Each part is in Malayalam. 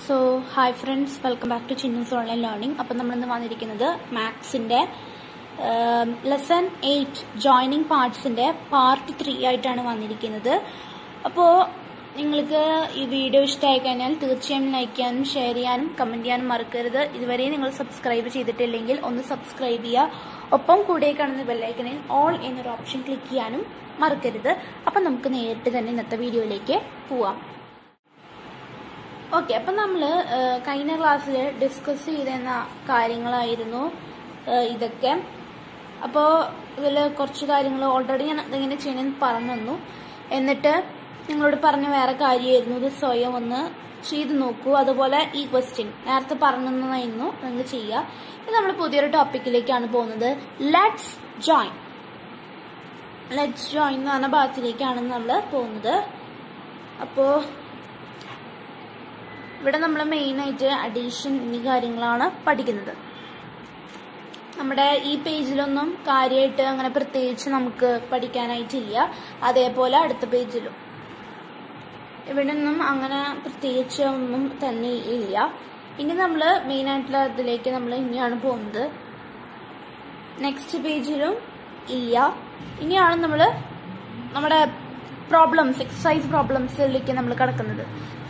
so hi friends welcome back to Chinnu's online learning അപ്പം നമ്മളിന്ന് വന്നിരിക്കുന്നത് മാത്സിന്റെ ലെസൺ എയ്റ്റ് ജോയിനിങ് പാർട്സിന്റെ പാർട്ട് ത്രീ ആയിട്ടാണ് വന്നിരിക്കുന്നത് അപ്പോൾ നിങ്ങൾക്ക് ഈ വീഡിയോ ഇഷ്ടമായി കഴിഞ്ഞാൽ തീർച്ചയായും ലൈക്ക് ചെയ്യാനും ഷെയർ ചെയ്യാനും കമന്റ് ചെയ്യാനും മറക്കരുത് ഇതുവരെ നിങ്ങൾ സബ്സ്ക്രൈബ് ചെയ്തിട്ടില്ലെങ്കിൽ ഒന്ന് സബ്സ്ക്രൈബ് ചെയ്യുക ഒപ്പം കൂടെ കാണുന്ന ബെല്ലൈക്കണിൽ ഓൾ എന്നൊരു ഓപ്ഷൻ ക്ലിക്ക് ചെയ്യാനും മറക്കരുത് അപ്പം നമുക്ക് നേരിട്ട് തന്നെ ഇന്നത്തെ വീഡിയോയിലേക്ക് പോവാം ഓക്കെ അപ്പം നമ്മൾ കഴിഞ്ഞ ക്ലാസ്സിൽ ഡിസ്കസ് ചെയ്തിരുന്ന കാര്യങ്ങളായിരുന്നു ഏഹ്, ഇതൊക്കെ അപ്പോൾ ഇതിൽ കുറച്ച് കാര്യങ്ങൾ ഓൾറെഡി ഞാൻ ഇതെങ്ങനെ ചെയ്യണമെന്ന് പറഞ്ഞു തന്നു എന്നിട്ട് നിങ്ങളോട് പറഞ്ഞ വേറെ കാര്യമായിരുന്നു ഇത് സ്വയം ഒന്ന് ചെയ്ത് നോക്കൂ അതുപോലെ ഈ ക്വസ്റ്റ്യൻ നേരത്തെ പറഞ്ഞതായിരുന്നു നിങ്ങൾ ചെയ്യുക ഇത് നമ്മൾ പുതിയൊരു ടോപ്പിക്കിലേക്കാണ് പോകുന്നത് ലെറ്റ്സ് ജോയിൻ ലെറ്റ്സ് ജോയിൻ എന്ന് പറഞ്ഞ ഭാഗത്തിലേക്കാണ് നമ്മൾ പോകുന്നത് അപ്പോൾ ഇവിടെ നമ്മൾ മെയിനായിട്ട് അഡീഷൻ എന്നീ കാര്യങ്ങളാണ് പഠിക്കുന്നത് നമ്മുടെ ഈ പേജിലൊന്നും കാര്യമായിട്ട് അങ്ങനെ പ്രത്യേകിച്ച് നമുക്ക് പഠിക്കാനായിട്ടില്ല അതേപോലെ അടുത്ത പേജിലും ഇവിടെ ഒന്നും അങ്ങനെ പ്രത്യേകിച്ച് ഒന്നും തന്നെ ഇല്ല ഇനി നമ്മൾ മെയിനായിട്ടുള്ള ഇതിലേക്ക് നമ്മൾ ഇനിയാണ് പോകുന്നത് നെക്സ്റ്റ് പേജിലും ഇല്ല ഇനിയാണ് നമ്മൾ നമ്മുടെ പ്രോബ്ലംസ് എക്സസൈസ് പ്രോബ്ലംസിലേക്ക് നമ്മൾ കിടക്കുന്നത്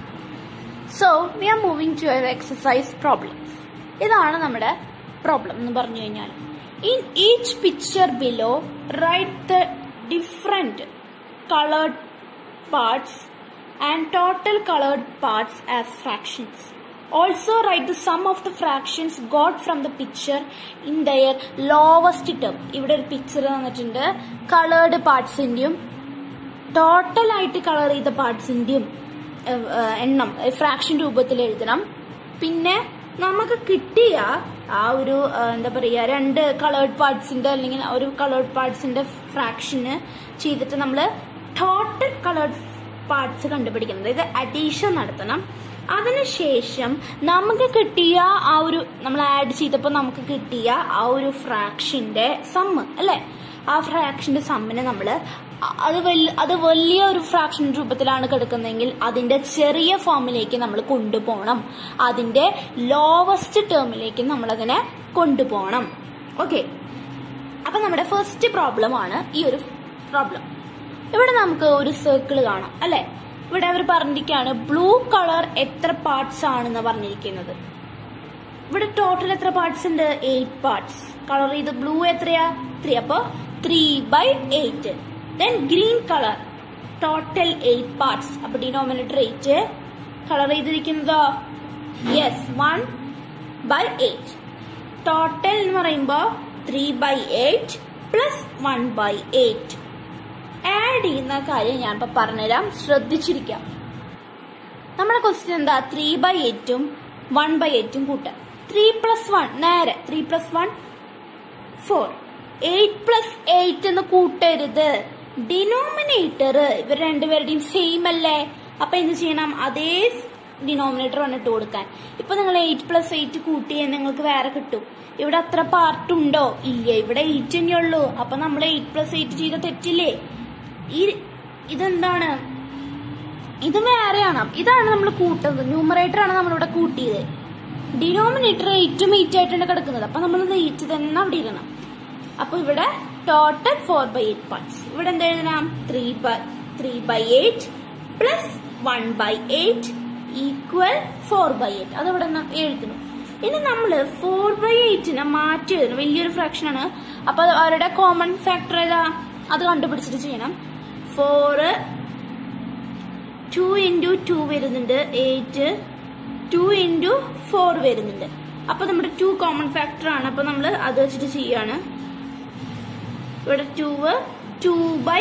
so we are moving to your exercise problems ഇതാണ് നമ്മുടെ പ്രോബ്ലം എന്ന് പറഞ്ഞു കഴിഞ്ഞാൽ in each picture below write the different coloured parts and total coloured parts as fractions also write the sum of the fractions got from the picture in their lowest term ഇവിടെ ഒരു പിക്ചർ തന്നിട്ടുണ്ട് കളേർഡ് പാർട്സിന്റെയും ടോട്ടൽ ആയിട്ട് കളർ ചെയ്ത പാർട്സിന്റെയും എണ്ണം ഫ്രാക്ഷൻ രൂപത്തിൽ എഴുതണം പിന്നെ നമുക്ക് കിട്ടിയ ആ ഒരു ആ, എന്താ പറയുക രണ്ട് കളേർഡ് പാർട്സിന്റെ അല്ലെങ്കിൽ ഒരു കളേർഡ് പാർട്സിന്റെ ഫ്രാക്ഷന് ചെയ്തിട്ട് നമ്മൾ ടോട്ടൽ കളേർഡ് പാർട്സ് കണ്ടുപിടിക്കണം അതായത് അഡീഷൻ നടത്തണം അതിനുശേഷം നമുക്ക് കിട്ടിയ ആ ഒരു നമ്മൾ ആഡ് ചെയ്തപ്പോൾ നമുക്ക് കിട്ടിയ ആ ഒരു ഫ്രാക്ഷന്റെ സമ്മ് അല്ലെ ആ ഫ്രാക്ഷന്റെ സമ്മിനെ നമ്മൾ അത് വലിയ അത് വലിയ ഒരു ഫ്രാക്ഷൻ രൂപത്തിലാണ് കിടക്കുന്നതെങ്കിൽ അതിന്റെ ചെറിയ ഫോമിലേക്ക് നമ്മൾ കൊണ്ടുപോകണം അതിന്റെ ലോവസ്റ്റ് ടേമിലേക്ക് നമ്മൾ അതിനെ കൊണ്ടുപോകണം ഓക്കെ അപ്പൊ നമ്മുടെ ഫസ്റ്റ് പ്രോബ്ലം ആണ് ഈ ഒരു പ്രോബ്ലം ഇവിടെ നമുക്ക് ഒരു സർക്കിൾ കാണാം അല്ലെ ഇവിടെ അവർ പറഞ്ഞിരിക്കുകയാണ് ബ്ലൂ കളർ എത്ര പാർട്സ് ആണെന്ന് പറഞ്ഞിരിക്കുന്നത് ഇവിടെ ടോട്ടൽ എത്ര പാർട്സ് ഉണ്ട് എയ്റ്റ് പാർട്സ് കളർ ചെയ്ത് ബ്ലൂ എത്രയാ ത്രീ അപ്പൊ three by eight then green colour total eight parts അപ്പൊ ഡിനോമിനേറ്റർ എയ്റ്റ് കളർ ചെയ്തിരിക്കുന്നതോ yes one by eight total എന്ന് പറയുമ്പോ three by eight plus one by eight add ചെയ്യുന്ന കാര്യം ഞാൻ ഇപ്പൊ പറഞ്ഞുതരാം ശ്രദ്ധിച്ചിരിക്കാം നമ്മുടെ ക്വസ്റ്റ്യൻ എന്താ ത്രീ ബൈ എയ്റ്റും വൺ ബൈ എയ്റ്റും കൂട്ടാം ത്രീ പ്ലസ് വൺ നേരെ three plus one four eight plus eight എന്ന് കൂട്ടരുത് ഡിനോമിനേറ്റർ ഇവർ രണ്ടുപേരുടെയും സെയിം അല്ലേ അപ്പൊ എന്ത് ചെയ്യണം അതേ ഡിനോമിനേറ്റർ വന്നിട്ട് കൊടുക്കാൻ ഇപ്പൊ നിങ്ങൾ എയ്റ്റ് പ്ലസ് എയ്റ്റ് കൂട്ടിയാൽ നിങ്ങൾക്ക് വേറെ കിട്ടും ഇവിടെ അത്ര പാർട്ട് ഉണ്ടോ ഇല്ല ഇവിടെ എയ്റ്റ് തന്നെ ഉള്ളൂ അപ്പൊ നമ്മൾ എയ്റ്റ് പ്ലസ് എയ്റ്റ് ചെയ്ത തെറ്റില്ലേ ഈ ഇതെന്താണ് ഇത് വേറെയാണ് ഇതാണ് നമ്മൾ കൂട്ടുന്നത് ന്യൂമറേറ്റർ ആണ് നമ്മളിവിടെ കൂട്ടിയത് ഡിനോമിനേറ്റർ എയ്റ്റും എയ്റ്റ് ആയിട്ടാണ് കിടക്കുന്നത് അപ്പൊ നമ്മൾ എയ്റ്റ് തന്നെ അവിടെ ഇടണം അപ്പൊ ഇവിടെ total four by eight parts ഇവിടെ എന്താ എഴുതണം three by three by eight plus one by eight equal four by eight അത് ഇവിടെ ന- എഴുതുന്നു ഇനി നമ്മൾ ഫോർ ബൈ എയ്റ്റിനെ മാറ്റി എഴുതണം വലിയൊരു ഫ്രാക്ഷൻ ആണ് അപ്പൊ അത് അവരുടെ കോമൺ ഫാക്ടർ ഏതാ അത് കണ്ടുപിടിച്ചിട്ട് ചെയ്യണം ഫോറ് ടു ഇൻറ്റു ടു വരുന്നുണ്ട് എയ്റ്റ് ടു ഇൻറ്റു ഫോർ വരുന്നുണ്ട് അപ്പൊ നമ്മുടെ ടു കോമൺ ഫാക്ടർ ആണ് അപ്പൊ നമ്മൾ അത് വെച്ചിട്ട് ചെയ്യാണ് ഇവിടെ ടു ടു ബൈ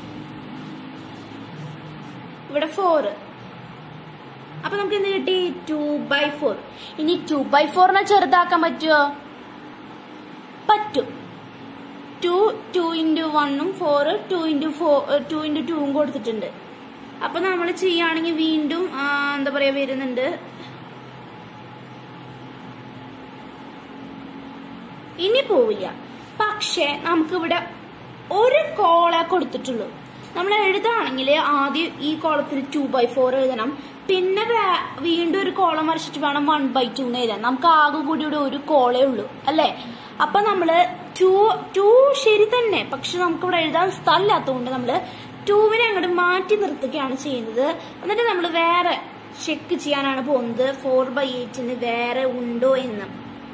ഇവിടെ ഫോർ അപ്പൊ നമുക്ക് എന്ത് കിട്ടി ടു ബൈ ഫോർ ഇനി ടു ബൈ ഫോറിനെ ചെറുതാക്കാൻ പറ്റുമോ പറ്റും ടു ടു ഇൻറ്റു വണ്ണും four two into four two into ടൂവും കൊടുത്തിട്ടുണ്ട് അപ്പൊ നമ്മൾ ചെയ്യുകയാണെങ്കിൽ വീണ്ടും ആ, എന്താ പറയാ വരുന്നുണ്ട് ഇനി പോവില്ല പക്ഷെ നമുക്കിവിടെ ഒരു കോള കൊടുത്തിട്ടുള്ളൂ നമ്മൾ എഴുതാണെങ്കിൽ ആദ്യം ഈ കോളത്തിൽ ടു ബൈ ഫോർ എഴുതണം പിന്നെ വേ- വീണ്ടും ഒരു കോളം വരച്ചിട്ട് വേണം വൺ ബൈ ടു എന്ന് എഴുതാൻ നമുക്ക് ആകെ കൂടി ഇവിടെ ഒരു കോളേ ഉള്ളൂ അല്ലേ അപ്പൊ നമ്മള് ടു ടു ശരി തന്നെ പക്ഷെ നമുക്ക് ഇവിടെ എഴുതാൻ സ്ഥലമില്ലാത്തതുകൊണ്ട് നമ്മള് ടൂവിനെ അങ്ങോട്ട് മാറ്റി നിർത്തുകയാണ് ചെയ്യുന്നത് എന്നിട്ട് നമ്മൾ വേറെ ചെക്ക് ചെയ്യാനാണ് പോകുന്നത് ഫോർ ബൈ എയ്റ്റിന് വേറെ ഉണ്ടോ എന്ന്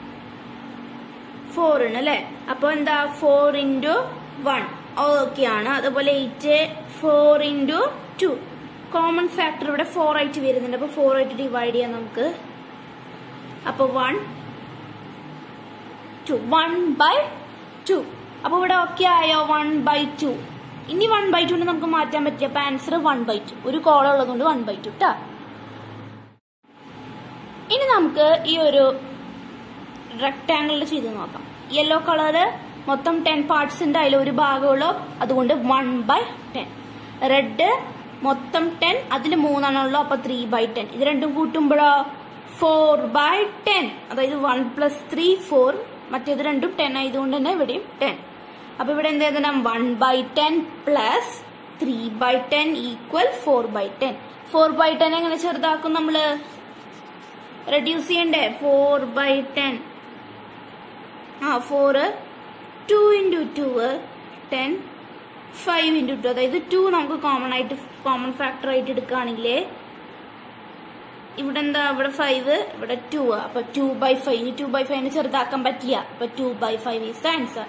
ഫോറിന് അല്ലെ അപ്പൊ എന്താ ഫോർ ഇൻറ്റു വൺ ഓക്കെ ആണ് അതുപോലെ eight four into two common factor ഇവിടെ ഫോർ ആയിട്ട് വരുന്നുണ്ട് അപ്പൊ ഫോർ ആയിട്ട് ഡിവൈഡ് ചെയ്യാം നമുക്ക് അപ്പൊ one two one by two അപ്പൊ ഇവിടെ ഓക്കെ ആയോ വൺ ബൈ ടു ഇനി വൺ ബൈ ടു നമുക്ക് മാറ്റാൻ പറ്റില്ല അപ്പൊ ആൻസർ വൺ ബൈ ടു ഒരു കോളം ഉള്ളതുകൊണ്ട് വൺ ബൈ ടു ട്ടാ ഇനി നമുക്ക് ഈ ഒരു റെക്ടാംഗിളിൽ ചെയ്ത് നോക്കാം യെല്ലോ കളറ് മൊത്തം ടെൻ പാർട്സ് ഉണ്ട് അതിൽ ഒരു ഭാഗമുള്ളൂ അതുകൊണ്ട് വൺ ബൈ ടെൻ റെഡ് മൊത്തം ടെൻ അതിൽ മൂന്നെണ്ണമുള്ളൂ അപ്പൊ ത്രീ ബൈ ടെൻ ഇത് രണ്ടും കൂട്ടുമ്പോഴോ ഫോർ ബൈ ടെൻ അതായത് വൺ പ്ലസ് ത്രീ ഫോർ മറ്റേത് രണ്ടും ടെൻ ആയതുകൊണ്ട് തന്നെ ഇവിടെയും ടെൻ അപ്പൊ ഇവിടെ എന്ത് എഴുതണം one by ten plus three by ten equal four by ten four by ten എങ്ങനെ ചെറുതാക്കും നമ്മള് റെഡ്യൂസ് ചെയ്യണ്ടേ ഫോർ ബൈ ടെൻ ആ four two into two ten five into two അതായത് ടു നമുക്ക് കോമൺ ആയിട്ട് കോമൺ ഫാക്ടർ ആയിട്ട് എടുക്കുകയാണെങ്കിൽ ഇവിടെ എന്താ ഇവിടെ ഫൈവ് ഇവിടെ ടു അപ്പൊ ടു ബൈ ഫൈവ് ഇനി ടു ബൈ ഫൈവിന് ചെറുതാക്കാൻ പറ്റില്ല അപ്പൊ two by five is the answer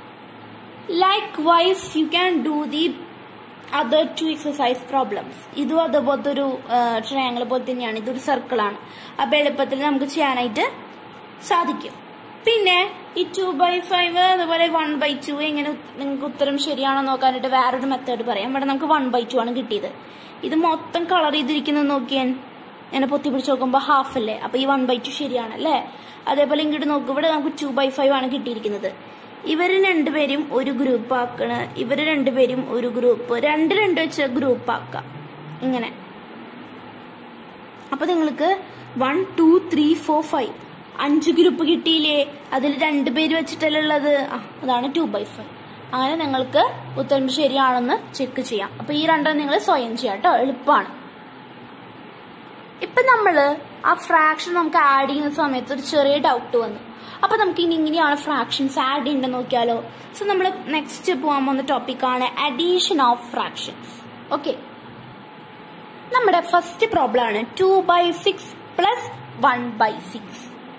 likewise you can do the other two exercise problems ഇതും അതുപോലത്തെ ഒരു ട്രയാങ്കിൾ പോലെ തന്നെയാണ് ഇതൊരു സർക്കിളാണ് അപ്പൊ എളുപ്പത്തിൽ നമുക്ക് ചെയ്യാനായിട്ട് സാധിക്കും പിന്നെ ഈ ടു ബൈ ഫൈവ് അതുപോലെ വൺ ബൈ ടു എങ്ങനെ നിങ്ങൾക്ക് ഉത്തരം ശരിയാണോ നോക്കാനായിട്ട് വേറൊരു മെത്തേഡ് പറയാം ഇവിടെ നമുക്ക് വൺ ബൈ ടു ആണ് കിട്ടിയത് ഇത് മൊത്തം കളർ ചെയ്തിരിക്കുന്നത് നോക്കിയാൽ ഇങ്ങനെ പൊത്തി പിടിച്ച് നോക്കുമ്പോൾ ഹാഫ് അല്ലേ അപ്പൊ ഈ വൺ ബൈ ടു ശരിയാണല്ലേ അതേപോലെ ഇങ്ങോട്ട് നോക്കും ഇവിടെ നമുക്ക് ടു ബൈ ഫൈവ് ആണ് കിട്ടിയിരിക്കുന്നത് ഇവര് രണ്ടുപേരും ഒരു ഗ്രൂപ്പ് ആക്കണ് ഇവര് രണ്ടുപേരും ഒരു ഗ്രൂപ്പ് രണ്ട് രണ്ട് വെച്ച് ഗ്രൂപ്പ് ആക്കാം ഇങ്ങനെ അപ്പൊ നിങ്ങൾക്ക് one two three four five അഞ്ച് ഗ്രൂപ്പ് കിട്ടിയില്ലേ അതിൽ രണ്ട് പേര് വെച്ചിട്ടല്ലേ ഉള്ളത് ആ അതാണ് ടു ബൈ ഫൈവ് അങ്ങനെ നിങ്ങൾക്ക് ഉത്തരം ശരിയാണെന്ന് ചെക്ക് ചെയ്യാം അപ്പൊ ഈ രണ്ടെണ്ണം നിങ്ങൾ സ്വയം ചെയ്യാം കേട്ടോ എളുപ്പമാണ് ഇപ്പൊ നമ്മള് ആ ഫ്രാക്ഷൻ നമുക്ക് ആഡ് ചെയ്യുന്ന സമയത്ത് ഒരു ചെറിയ ഡൗട്ട് വന്നു അപ്പൊ നമുക്ക് ഇനി ഇങ്ങനെയാണ് ഫ്രാക്ഷൻസ് ആഡ് ചെയ്യേണ്ടത് നോക്കിയാലോ സോ നമ്മൾ നെക്സ്റ്റ് പോകാൻ പോകുന്ന ടോപ്പിക്കാണ് അഡീഷൻ ഓഫ് ഫ്രാക്ഷൻസ് ഓക്കെ നമ്മുടെ ഫസ്റ്റ് പ്രോബ്ലം ആണ് two by six plus one by six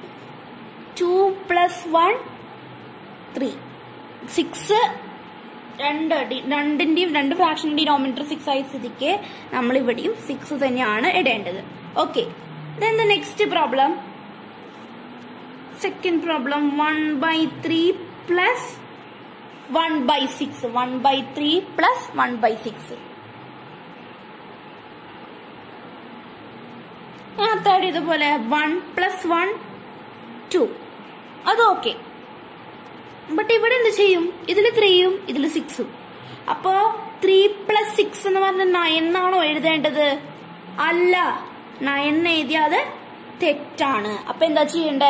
two plus one three six രണ്ട് ഡി- രണ്ടിന്റെയും രണ്ട് ഫ്രാക്ഷൻ ഡിനോമിനേറ്റർ സിക്സ് ആയ സ്ഥിതിക്ക് നമ്മൾ ഇവിടെയും സിക്സ് തന്നെയാണ് ഇടേണ്ടത് okay then the next problem second problem one by three plus one by six one by three plus one by six ഞാൻ തേർഡ് ഇതുപോലെ വൺ പ്ലസ് വൺ ടു അത് ഓക്കെ ബട്ട് ഇവിടെ എന്ത് ചെയ്യും ഇതിൽ ത്രീയും ഇതിൽ സിക്സും അപ്പോ ത്രീ പ്ലസ് സിക്സ് എന്ന് പറഞ്ഞ നയൻ ആണോ എഴുതേണ്ടത് അല്ല നയൻ എഴുതിയാത് തെറ്റാണ് അപ്പൊ എന്താ ചെയ്യണ്ടേ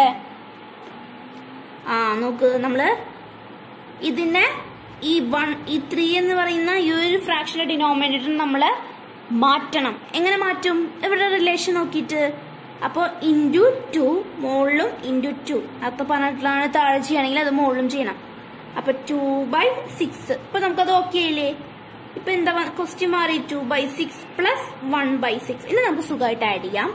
ആ നോക്ക് നമ്മള് ഇതിനെ ഈ വൺ ഈ ത്രീ എന്ന് പറയുന്ന ഈ ഒരു ഫ്രാക്ഷന്റെ ഡിനോമിനേറ്റർ നമ്മള് മാറ്റണം എങ്ങനെ മാറ്റും ഇവിടെ റിലേഷൻ നോക്കിയിട്ട് അപ്പൊ ഇൻറ്റു ടു മുകളിലും ഇൻറ്റു ടു അപ്പൊ പറഞ്ഞിട്ടുള്ളതാണ് താഴെ ചെയ്യണമെങ്കിൽ അത് മുകളിലും ചെയ്യണം അപ്പൊ ടു ബൈ സിക്സ് ഇപ്പൊ നമുക്കത് ഓക്കെ ആയില്ലേ ഇപ്പൊ എന്താ ക്വസ്റ്റ്യൻ മാറി two by six plus one by six ഇനി നമുക്ക് സുഖമായിട്ട് ആഡ് ചെയ്യാം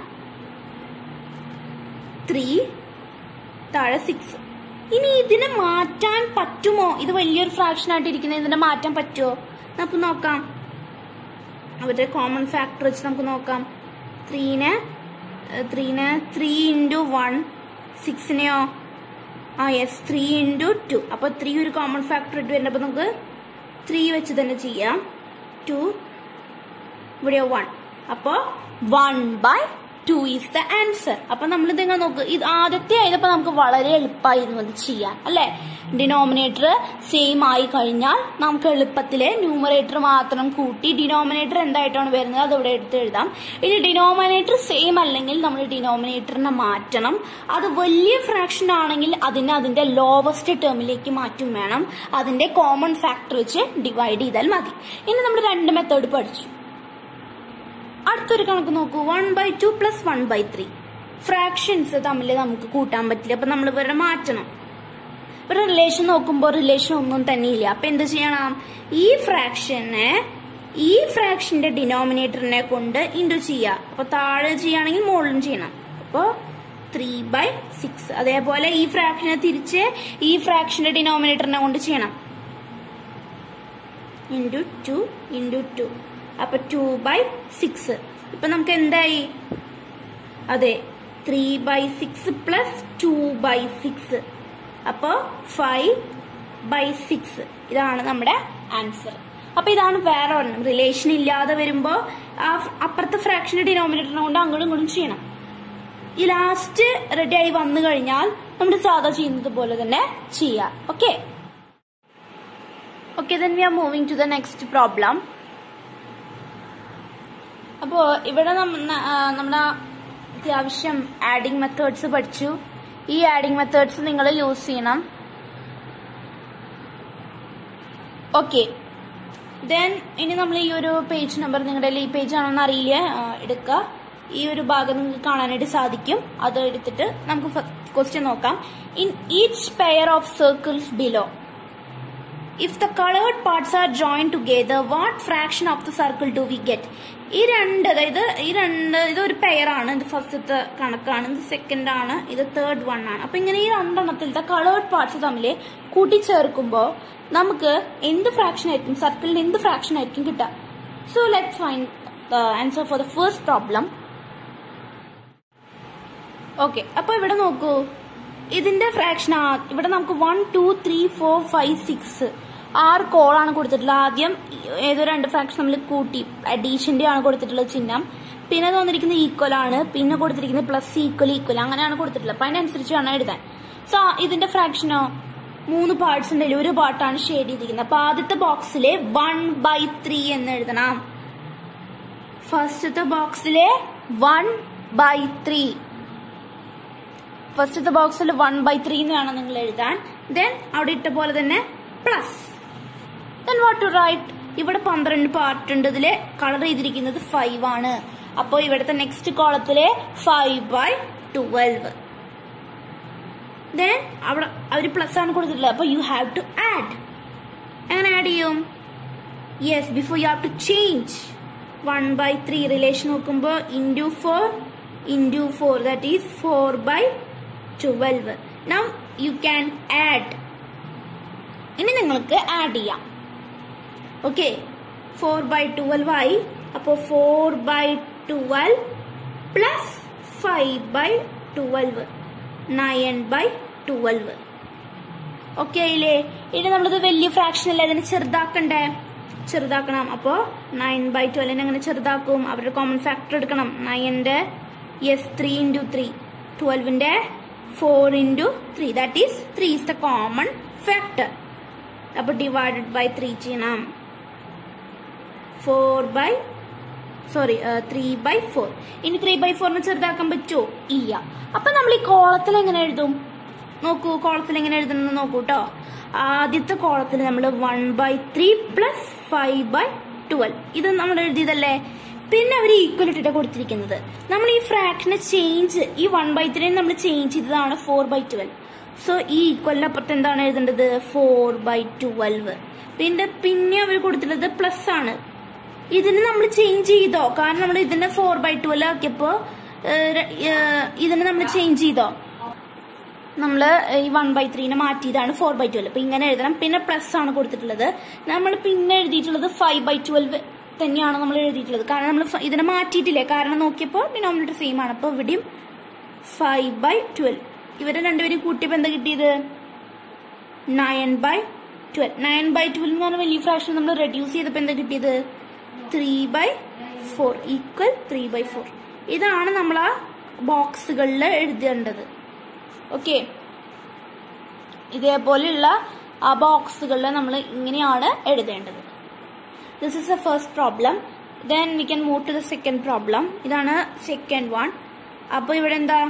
ത്രീ താഴെ സിക്സ് ഇനി ഇതിനെ മാറ്റാൻ പറ്റുമോ ഇത് വലിയൊരു ഫ്രാക്ഷൻ ആയിട്ട് ഇരിക്കുന്നത് ഇതിനെ മാറ്റാൻ പറ്റുമോ നമുക്ക് നോക്കാം അവരുടെ കോമൺ ഫാക്ടർ വെച്ച് നമുക്ക് നോക്കാം ത്രീനെ ത്രീനെ ത്രീ ഇൻറ്റു വൺ സിക്സിനെയോ ആ യെസ് ത്രീ ഇൻറ്റു ടു അപ്പൊ ത്രീ ഒരു കോമൺ ഫാക്ടർ ഇട്ട് വരുന്നത് അപ്പൊ നമുക്ക് ത്രീ വെച്ച് തന്നെ ചെയ്യാം ടു ഇവിടെയോ വൺ അപ്പോ one by two is the answer അപ്പൊ നമ്മൾ ഇതിങ്ങനെ നോക്ക് ഇത് ആദ്യത്തെ ആയതപ്പോ നമുക്ക് വളരെ എളുപ്പമായിരുന്നു അത് ചെയ്യാൻ അല്ലെ ഡിനോമിനേറ്റർ സെയിം ആയി കഴിഞ്ഞാൽ നമുക്ക് എളുപ്പത്തില് ന്യൂമറേറ്റർ മാത്രം കൂട്ടി ഡിനോമിനേറ്റർ എന്തായിട്ടാണ് വരുന്നത് അത് ഇവിടെ എടുത്ത് എഴുതാം ഇനി ഡിനോമിനേറ്റർ സെയിം അല്ലെങ്കിൽ നമ്മൾ ഡിനോമിനേറ്ററിനെ മാറ്റണം അത് വലിയ ഫ്രാക്ഷൻ ആണെങ്കിൽ അതിനെ അതിന്റെ ലോവസ്റ്റ് ടേമിലേക്ക് മാറ്റും വേണം അതിന്റെ കോമൺ ഫാക്ടർ വെച്ച് ഡിവൈഡ് ചെയ്താൽ മതി ഇനി നമ്മൾ രണ്ട് മെത്തേഡ് പഠിച്ചു അടുത്തൊരു കണക്ക് നോക്കൂ one by two plus one by three fractions തമ്മിൽ നമുക്ക് കൂട്ടാൻ പറ്റില്ല അപ്പൊ നമ്മൾ ഇവരെ മാറ്റണം ഒരു റിലേഷൻ നോക്കുമ്പോൾ റിലേഷൻ ഒന്നും തന്നെ ഇല്ല അപ്പൊ എന്ത് ചെയ്യണം ഈ ഫ്രാക്ഷനെ ഈ ഫ്രാക്ഷന്റെ ഡിനോമിനേറ്ററിനെ കൊണ്ട് ഇൻഡു ചെയ്യുക അപ്പൊ താഴെ ചെയ്യുകയാണെങ്കിൽ മുകളിലും ചെയ്യണം അപ്പൊ ത്രീ ബൈ സിക്സ് അതേപോലെ ഈ ഫ്രാക്ഷനെ തിരിച്ച് ഈ ഫ്രാക്ഷന്റെ ഡിനോമിനേറ്ററിനെ കൊണ്ട് ചെയ്യണം ഇൻറ്റു ടു ഇൻറ്റു ടു അപ്പൊ ടു ബൈ സിക്സ് ഇപ്പൊ നമുക്ക് എന്തായി അതെ three by six plus two by six അപ്പോ ഫൈവ് ബൈ സിക്സ് ഇതാണ് നമ്മുടെ ആൻസർ അപ്പൊ ഇതാണ് വേറെ ഒരെണ്ണം റിലേഷൻ ഇല്ലാതെ വരുമ്പോ ആ അപ്പുറത്തെ ഫ്രാക്ഷന്റെ ഡിനോമിനേറ്ററിനെ കൊണ്ട് അങ്ങോട്ടും ഇങ്ങോട്ടും ചെയ്യണം ഈ ലാസ്റ്റ് റെഡി ആയി വന്നു കഴിഞ്ഞാൽ നമ്മൾ സാധാ ചെയ്യുന്നത് പോലെ തന്നെ ചെയ്യാം okay okay then we are moving to the next problem അപ്പോ ഇവിടെ നമ്മുടെ അത്യാവശ്യം ആഡിങ് മെത്തേഡ്സ് പഠിച്ചു ഈ ആഡിങ് മെത്തേഡ്സ് നിങ്ങൾ യൂസ് ചെയ്യണം ഓക്കെ ദെൻ ഇനി നമ്മൾ ഈ ഒരു പേജ് നമ്പർ നിങ്ങളുടെ ഈ പേജ് ആണെന്ന് അറിയില്ല എടുക്കുക ഈ ഒരു ഭാഗം നിങ്ങൾക്ക് കാണാനായിട്ട് സാധിക്കും അത് എടുത്തിട്ട് നമുക്ക് ക്വസ്റ്റ്യൻ നോക്കാം in each pair of circles below if the coloured parts are joined together what fraction of the circle do we get ഈ രണ്ട് അതായത് ഈ രണ്ട് ഇത് ഒരു പെയർ ആണ് ഇത് ഫസ്റ്റത്തെ കണക്കാണ് ഇത് സെക്കൻഡ് ആണ് ഇത് തേർഡ് വൺ ആണ് അപ്പൊ ഇങ്ങനെ ഈ രണ്ടെണ്ണത്തിലത്തെ കളേർഡ് പാർട്സ് തമ്മിൽ കൂട്ടിച്ചേർക്കുമ്പോൾ നമുക്ക് എന്ത് ഫ്രാക്ഷൻ ആയിരിക്കും സർക്കിളിന് എന്ത് ഫ്രാക്ഷൻ ആയിരിക്കും കിട്ടുക so let find the answer for the first problem okay അപ്പൊ ഇവിടെ നോക്കൂ ഇതിന്റെ ഫ്രാക്ഷൻ ഇവിടെ നമുക്ക് one two three four five six ആറ് കോളാണ് കൊടുത്തിട്ടുള്ളത് ആദ്യം ഏതോ രണ്ട് ഫ്രാക്ഷൻ നമ്മൾ കൂട്ടി അഡീഷന്റെ ആണ് കൊടുത്തിട്ടുള്ളത് ചിഹ്നം പിന്നെ തന്നിരിക്കുന്നത് ഈക്വൽ ആണ് പിന്നെ കൊടുത്തിരിക്കുന്നത് പ്ലസ് ഈക്വൽ ഈക്വൽ അങ്ങനെയാണ് കൊടുത്തിട്ടുള്ളത് അപ്പൊ അതിനനുസരിച്ച് വേണം എഴുതാൻ സോ ഇതിന്റെ ഫ്രാക്ഷനോ മൂന്ന് പാർട്സ് ഉണ്ടെങ്കിൽ ഒരു പാർട്ടാണ് ഷെയ്ഡ് ചെയ്തിരിക്കുന്നത് അപ്പൊ ആദ്യത്തെ ബോക്സിലെ വൺ ബൈ ത്രീ എന്ന് എഴുതണം ഫസ്റ്റത്തെ ബോക്സിലെ വൺ ബൈ ത്രീ ഫസ്റ്റത്തെ ബോക്സിൽ വൺ ബൈ ത്രീ എന്ന് വേണം നിങ്ങൾ എഴുതാൻ ദെൻ അവിടെ ഇട്ട പോലെ തന്നെ plus then what to write ഇവിടെ പന്ത്രണ്ട് പാർട്ട് ഉണ്ട് ഇതില് കളർ ചെയ്തിരിക്കുന്നത് ഫൈവ് ആണ് അപ്പോ ഇവിടുത്തെ നെക്സ്റ്റ് കോളത്തിലെ ഫൈവ് ബൈ ട്വൽവ് ദെൻ അവിടെ അവര് പ്ലസ് ആണ് കൊടുത്തിട്ടുള്ളത് അപ്പൊ യു ഹാവ് ടു ആഡ് എങ്ങനെ ആഡ് ചെയ്യും yes before you have to change one by three relation നോക്കുമ്പോൾ into four into four that is four by twelve now you can add ഇനി നിങ്ങൾക്ക് ആഡ് ചെയ്യാം ഓക്കെ ഫോർ ബൈ ട്വൽവ് ആയി അപ്പോൾ four by twelve plus five by twelve nine by twelve okay ആയില്ലേ ഇനി നമ്മളിത് വലിയ ഫ്രാക്ഷൻ അല്ലേ അതിനെ ചെറുതാക്കണ്ടേ ചെറുതാക്കണം അപ്പോൾ നയൻ ബൈ ട്വൽവിനെ അങ്ങനെ ചെറുതാക്കും അവരുടെ കോമൺ ഫാക്ടർ എടുക്കണം നയൻ്റെ യെസ് ത്രീ ഇൻറ്റു ത്രീ ട്വൽവിൻ്റെ four into three that is three is the common factor അപ്പോൾ ഡിവൈഡഡ് ബൈ ത്രീ ചെയ്യണം four by sorry three by four ഇനി ത്രീ ബൈ ഫോറിന് ചെറുതാക്കാൻ പറ്റുമോ ഇല്ല അപ്പൊ നമ്മൾ ഈ കോളത്തിൽ എങ്ങനെ എഴുതും നോക്കൂ കോളത്തിൽ എങ്ങനെ എഴുതണമെന്ന് നോക്കൂ കേട്ടോ ആദ്യത്തെ കോളത്തിൽ നമ്മൾ one by three plus five by twelve ഇത് നമ്മൾ എഴുതിയതല്ലേ പിന്നെ അവർ ഈക്വൽ ഇട്ടിട്ട് കൊടുത്തിരിക്കുന്നത് നമ്മൾ ഈ ഫ്രാക്ഷനെ ചേഞ്ച് ഈ വൺ ബൈ ത്രീ നമ്മൾ ചേഞ്ച് ചെയ്തതാണ് ഫോർ ബൈ ട്വൽവ് സോ ഈ ഈക്വലിന് അപ്പുറത്ത് എന്താണ് എഴുതേണ്ടത് ഫോർ ബൈ ട്വൽവ് പിന്നെ പിന്നെ അവർ കൊടുത്തിട്ടുള്ളത് പ്ലസ് ആണ് ഇതിന് നമ്മൾ ചേഞ്ച് ചെയ്തോ കാരണം നമ്മൾ ഇതിനെ ഫോർ ബൈ ട്വൽവ് ആക്കിയപ്പോ ഇതിനെ നമ്മൾ ചേഞ്ച് ചെയ്തോ നമ്മൾ ഈ വൺ ബൈ ത്രീനെ മാറ്റിയതാണ് ഫോർ ബൈ ട്വൽവ് അപ്പൊ ഇങ്ങനെ എഴുതണം പിന്നെ പ്ലസ് ആണ് കൊടുത്തിട്ടുള്ളത് നമ്മൾ പിന്നെ എഴുതിയിട്ടുള്ളത് ഫൈവ് ബൈ ട്വൽവ് തന്നെയാണ് നമ്മൾ എഴുതിയിട്ടുള്ളത് കാരണം നമ്മൾ ഇതിനെ മാറ്റിയിട്ടില്ലേ കാരണം നോക്കിയപ്പോൾ ഡിനോമിനേറ്റർ സെയിം ആണ് അപ്പോൾ ഇവിടെയും ഫൈവ് ബൈ ട്വൽവ് ഇവരെ രണ്ടുപേരും കൂട്ടിയപ്പോൾ എന്താ കിട്ടിയത് nine by twelve nine by twelve എന്ന് പറഞ്ഞ വലിയ ഫ്രാക്ഷൻ നമ്മൾ റെഡ്യൂസ് ചെയ്തപ്പോൾ എന്താ കിട്ടിയത് three by four equal three by four ഇതാണ് നമ്മൾ ആ ബോക്സുകളിൽ എഴുതേണ്ടത് ഓക്കെ ഇതേപോലെയുള്ള ആ ബോക്സുകളിൽ നമ്മൾ ഇങ്ങനെയാണ് എഴുതേണ്ടത് this is a first problem then we can move to the second problem ഇതാണ് സെക്കൻഡ് വൺ അപ്പോൾ ഇവിടെ എന്താ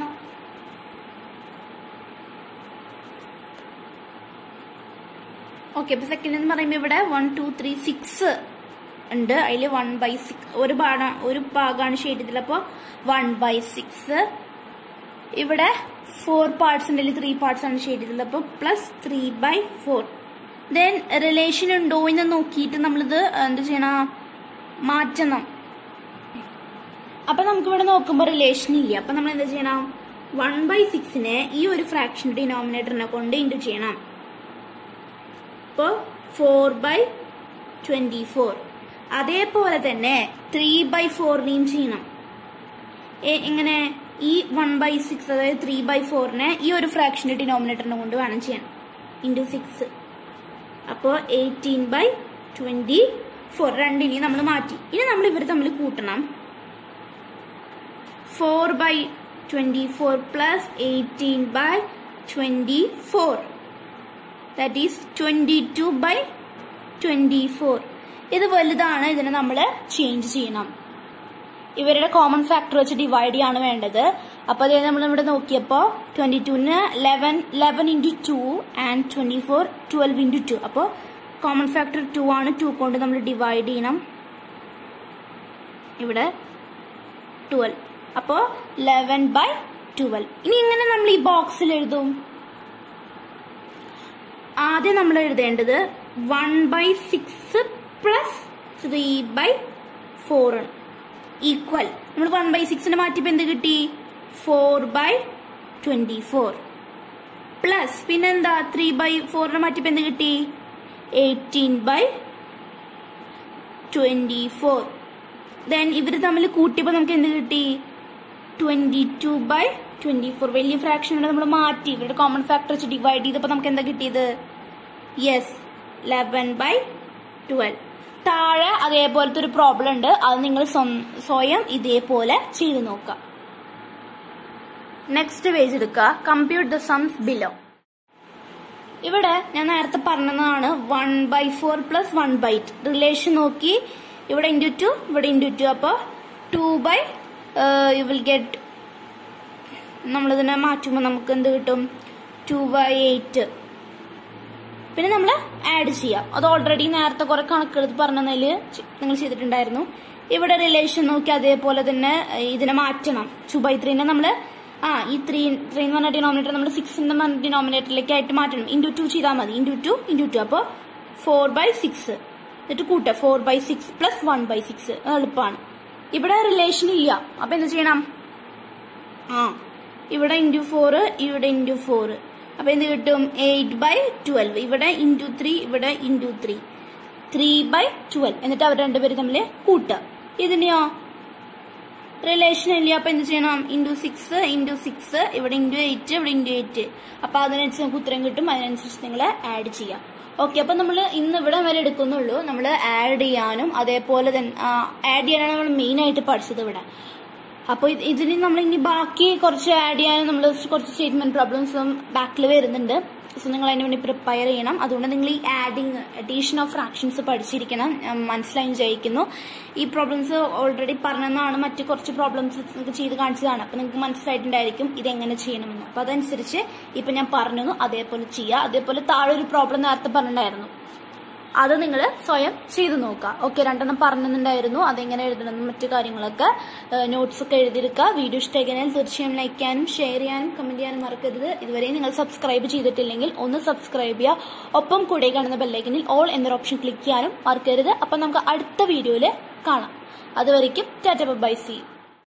ഓക്കെ അപ്പൊ സെക്കൻഡ് എന്ന് പറയുമ്പോൾ ഇവിടെ വൺ ടു ത്രീ സിക്സ് ഉണ്ട് അതിൽ വൺ ബൈ സിക്സ് ഒരു ഭാഗ ഒരു ഭാഗമാണ് ഷെയ്ഡ് ചെയ്തിട്ടുള്ളത് അപ്പോൾ വൺ ബൈ സിക്സ് ഇവിടെ ഫോർ പാർട്സ് ഉണ്ട് ത്രീ പാർട്സ് ആണ് ഷെയ്ഡ് ചെയ്തിട്ടുള്ളത് അപ്പോൾ plus three by four then relation ഉണ്ടോ എന്ന് നോക്കിയിട്ട് നമ്മളിത് എന്ത് ചെയ്യണം മാറ്റണം അപ്പൊ നമുക്ക് ഇവിടെ നോക്കുമ്പോൾ റിലേഷൻ ഇല്ല അപ്പൊ നമ്മൾ എന്താ ചെയ്യണം വൺ ബൈ സിക്സിനെ ഈ ഒരു ഫ്രാക്ഷൻ ഡിനോമിനേറ്ററിനെ കൊണ്ട് ഇൻറ്റു ചെയ്യണം അപ്പോൾ ഫോർ ബൈ ട്വന്റി ഫോർ അതേപോലെ തന്നെ ത്രീ ബൈ ഫോറിനെയും ചെയ്യണം എ- എങ്ങനെ ഈ വൺ ബൈ സിക്സ് അതായത് ത്രീ ബൈ ഫോറിനെ ഈ ഒരു ഫ്രാക്ഷന്റെ ഡിനോമിനേറ്ററിനെ കൊണ്ട് വേണം ചെയ്യാൻ ഇൻറ്റു സിക്സ് അപ്പോൾ എയ്റ്റീൻ ബൈ ട്വന്റി ഫോർ രണ്ടിനെയും നമ്മൾ മാറ്റി ഇനി നമ്മൾ ഇവർ തമ്മിൽ കൂട്ടണം four by twenty four plus eighteen by twenty four that is twenty two by twenty four ഇത് വലുതാണ് ഇതിനെ നമ്മൾ ചേഞ്ച് ചെയ്യണം ഇവരുടെ കോമൺ ഫാക്ടർ വെച്ച് ഡിവൈഡ് ചെയ്യാണ് വേണ്ടത് അപ്പൊ അതേ നമ്മൾ ഇവിടെ നോക്കിയപ്പോ ട്വന്റി ടുവിന് eleven eleven into two and twenty four twelve into two അപ്പോൾ കോമൺ ഫാക്ടർ ടു ആണ് ടു കൊണ്ട് നമ്മൾ ഡിവൈഡ് ചെയ്യണം ഇവിടെ ട്വൽവ് അപ്പോൾ ലെവൻ ബൈ ട്വൽവ് ഇനി ഇങ്ങനെ നമ്മൾ ഈ ബോക്സിൽ എഴുതും ആദ്യം നമ്മൾ എഴുതേണ്ടത് one by six plus three by four ആണ് ഈക്വൽ നമ്മൾ വൺ ബൈ സിക്സിന് മാറ്റിയപ്പോൾ എന്ത് കിട്ടി four by twenty four plus പിന്നെന്താ ത്രീ ബൈ ഫോറിന് മാറ്റിയപ്പോൾ എന്ത് കിട്ടി eighteen by twenty four then ഇവർ തമ്മിൽ കൂട്ടിയപ്പോൾ നമുക്ക് എന്ത് കിട്ടി twenty two by twenty four വലിയ ഫ്രാക്ഷൻ നമ്മൾ മാറ്റി ഇവരുടെ കോമൺ ഫാക്ടർ വെച്ച് ഡിവൈഡ് ചെയ്തപ്പോൾ നമുക്ക് എന്താ കിട്ടിയത് യെസ് ലെവൻ ബൈ ട്വൽവ് താഴെ അതേപോലത്തെ ഒരു പ്രോബ്ലം ഉണ്ട് അത് നിങ്ങൾ സ്വം- സ്വയം ഇതേപോലെ ചെയ്തു നോക്കുക നെക്സ്റ്റ് പേജ് എടുക്കുക കമ്പ്യൂട്ട് ദ സംസ് ബിലോ ഇവിടെ ഞാൻ നേരത്തെ പറഞ്ഞതാണ് one by four plus one by relation നോക്കി ഇവിടെ ഇൻറ്റു ടു ഇവിടെ ഇൻറ്റു ടു അപ്പോൾ two by you will get നമ്മളിതിനെ മാറ്റുമ്പോൾ നമുക്ക് എന്ത് കിട്ടും ടു ബൈ എയ്റ്റ് പിന്നെ നമ്മൾ ആഡ് ചെയ്യാം അത് ഓൾറെഡി നേരത്തെ കുറെ കണക്കെടുത്ത് പറഞ്ഞതിൽ നിങ്ങൾ ചെയ്തിട്ടുണ്ടായിരുന്നു ഇവിടെ റിലേഷൻ നോക്കി അതേപോലെ തന്നെ ഏഹ്, ഇതിനെ മാറ്റണം ടു ബൈ ത്രീനെ നമ്മൾ ആ ഈ ത്രീ ത്രീ എന്ന് പറഞ്ഞ ഡിനോമിനേറ്റർ നമ്മൾ സിക്സിന്റെ ഡിനോമിനേറ്ററിലേക്ക് ആയിട്ട് മാറ്റണം ഇൻറ്റു ടു ചെയ്താൽ മതി ഇൻറ്റു ടു ഇൻറ്റു ടു അപ്പോൾ ഫോർ ബൈ സിക്സ് എന്നിട്ട് കൂട്ടുക four by six plus one by six എളുപ്പമാണ് ഇവിടെ റിലേഷൻ ഇല്ല അപ്പൊ എന്ത് ചെയ്യണം ആ ഇവിടെ ഇൻറ്റു ഫോർ ഇവിടെ ഇൻറ്റു ഫോർ അപ്പൊ എന്ത് കിട്ടും എയ്റ്റ് ബൈ ട്വൽവ് ഇവിടെ ഇൻറ്റു ത്രീ ഇവിടെ into three three by twelve എന്നിട്ട് അവർ രണ്ടുപേരും തമ്മിൽ കൂട്ടുക ഇതിനെയോ റിലേഷൻ ഇല്ല അപ്പൊ എന്ത് ചെയ്യണം ഇൻറ്റു സിക്സ് ഇൻറ്റു സിക്സ് ഇവിടെ ഇൻറ്റു എയ്റ്റ് ഇവിടെ ഇൻറ്റു എയ്റ്റ് അപ്പൊ അതിനനുസരിച്ച് നമുക്ക് ഉത്തരം കിട്ടും അതിനനുസരിച്ച് നിങ്ങൾ ആഡ് ചെയ്യാം ഓക്കെ അപ്പൊ നമ്മൾ ഇന്ന് ഇവിടെ വരെ എടുക്കുന്നുള്ളൂ നമ്മൾ ആഡ് ചെയ്യാനും അതേപോലെ തന്നെ ആഡ് ചെയ്യാനാണ് നമ്മൾ മെയിൻ ആയിട്ട് പഠിച്ചത് ഇവിടെ അപ്പൊ ഇത് ഇതിന് നമ്മൾ ഇനി ബാക്കി കുറച്ച് ആഡ് ചെയ്യാനും നമ്മൾ കുറച്ച് സ്റ്റേറ്റ്മെന്റ് പ്രോബ്ലംസും ബാക്കിൽ വരുന്നുണ്ട് സോ നിങ്ങൾ അതിന് വേണ്ടി പ്രിപ്പയർ ചെയ്യണം അതുകൊണ്ട് നിങ്ങൾ ഈ ആഡിങ് അഡീഷൻ ഓഫ് ഫ്രാക്ഷൻസ് പഠിച്ചിരിക്കണം ഞാൻ മനസ്സിലായി വിചാരിക്കുന്നു ഈ പ്രോബ്ലംസ് ഓൾറെഡി പറഞ്ഞതാണ് മറ്റു കുറച്ച് പ്രോബ്ലംസ് നിങ്ങൾക്ക് ചെയ്ത് കാണിച്ചതാണ് അപ്പൊ നിങ്ങൾക്ക് മനസ്സിലായിട്ടുണ്ടായിരിക്കും ഇതെങ്ങനെ ചെയ്യണമെന്ന് അപ്പൊ അതനുസരിച്ച് ഇപ്പൊ ഞാൻ പറഞ്ഞു അതേപോലെ ചെയ്യുക അതേപോലെ താഴെ ഒരു പ്രോബ്ലം നേരത്തെ പറഞ്ഞിട്ടുണ്ടായിരുന്നു അത് നിങ്ങൾ സ്വയം ചെയ്തു നോക്കുക ഓക്കെ രണ്ടെണ്ണം പറഞ്ഞിട്ടുണ്ടായിരുന്നു അതെങ്ങനെ എഴുതണം മറ്റു കാര്യങ്ങളൊക്കെ നോട്ട്സ് ഒക്കെ എഴുതിയെടുക്കുക വീഡിയോ ഇഷ്ടമായിക്കഴിഞ്ഞാൽ തീർച്ചയായും ലൈക്ക് ചെയ്യാനും ഷെയർ ചെയ്യാനും കമന്റ് ചെയ്യാനും മറക്കരുത് ഇതുവരെ നിങ്ങൾ സബ്സ്ക്രൈബ് ചെയ്തിട്ടില്ലെങ്കിൽ ഒന്ന് സബ്സ്ക്രൈബ് ചെയ്യുക ഒപ്പം കൂടെ കാണുന്ന ബെല്ലൈക്കനിൽ ഓൾ എന്നൊരു ഓപ്ഷൻ ക്ലിക്ക് ചെയ്യാനും മറക്കരുത് അപ്പം നമുക്ക് അടുത്ത വീഡിയോയിൽ കാണാം അതുവരയ്ക്കും ടാറ്റ ബൈ സി